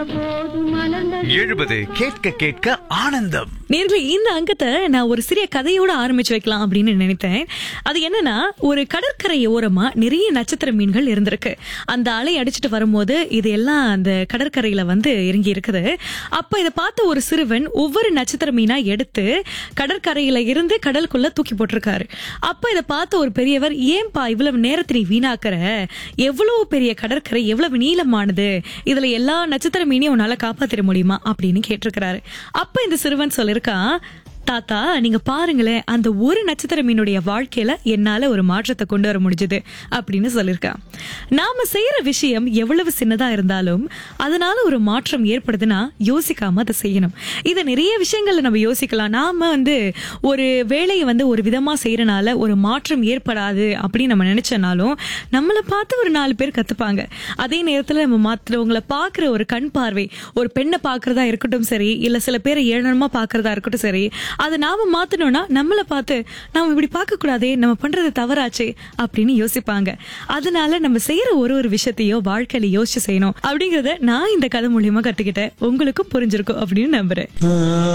போது மலர்ந்தது எழுபது கேட்க கேட்க ஆனந்தம் நேர்களை இந்த அங்கத்தை நான் ஒரு சிறிய கதையோட ஆரம்பிச்சு வைக்கலாம் அப்படின்னு நினைத்தேன் அது என்னன்னா ஒரு கடற்கரை ஓரமா நிறைய நட்சத்திர மீன்கள் இருந்திருக்கு அந்த அலை அடிச்சிட்டு வரும்போது இது எல்லாம் அந்த கடற்கரையில வந்து இறங்கி இருக்குது அப்ப இதை பார்த்த ஒரு சிறுவன் ஒவ்வொரு நட்சத்திர மீனா எடுத்து கடற்கரையில இருந்து கடலுக்குள்ள தூக்கி போட்டிருக்காரு அப்ப இதை பார்த்த ஒரு பெரியவர் ஏன்பா இவ்வளவு நேரத்தை நீ வீணாக்குற எவ்வளவு பெரிய கடற்கரை எவ்வளவு நீளமானது இதுல எல்லா நட்சத்திர மீனையும் உன்னால காப்பாத்திட முடியுமா அப்படின்னு கேட்டிருக்கிறாரு அப்ப இந்த சிறுவன் சொல்லிருக்கான் தாத்தா நீங்க பாருங்களேன் அந்த ஒரு நட்சத்திர மீனுடைய வாழ்க்கையில என்னால ஒரு மாற்றத்தை கொண்டு வர முடிஞ்சது அப்படின்னு சொல்லியிருக்கான் நாம செய்யற விஷயம் எவ்வளவு சின்னதா இருந்தாலும் அதனால ஒரு மாற்றம் ஏற்படுதுன்னா யோசிக்காம அதை செய்யணும் இதை நிறைய விஷயங்கள்ல நம்ம யோசிக்கலாம் நாம வந்து ஒரு வேலையை வந்து ஒரு விதமா செய்யறனால ஒரு மாற்றம் ஏற்படாது அப்படின்னு நம்ம நினைச்சனாலும் நம்மளை பார்த்து ஒரு நாலு பேர் கத்துப்பாங்க அதே நேரத்துல நம்ம மற்றவங்களை பாக்குற ஒரு கண் பார்வை ஒரு பெண்ணை பாக்குறதா இருக்கட்டும் சரி இல்ல சில பேரை ஏழனமா பாக்குறதா இருக்கட்டும் சரி அதை நாம மாத்தணும்னா நம்மளை பார்த்து நாம இப்படி பார்க்க கூடாதே நம்ம பண்றது தவறாச்சே அப்படின்னு யோசிப்பாங்க அதனால நம்ம செய்யற ஒரு ஒரு விஷயத்தையும் வாழ்க்கையில யோசிச்சு செய்யணும் அப்படிங்கறத நான் இந்த கதை மூலியமா கத்துக்கிட்டேன் உங்களுக்கும் புரிஞ்சிருக்கும் அப்படின்னு நம்புறேன்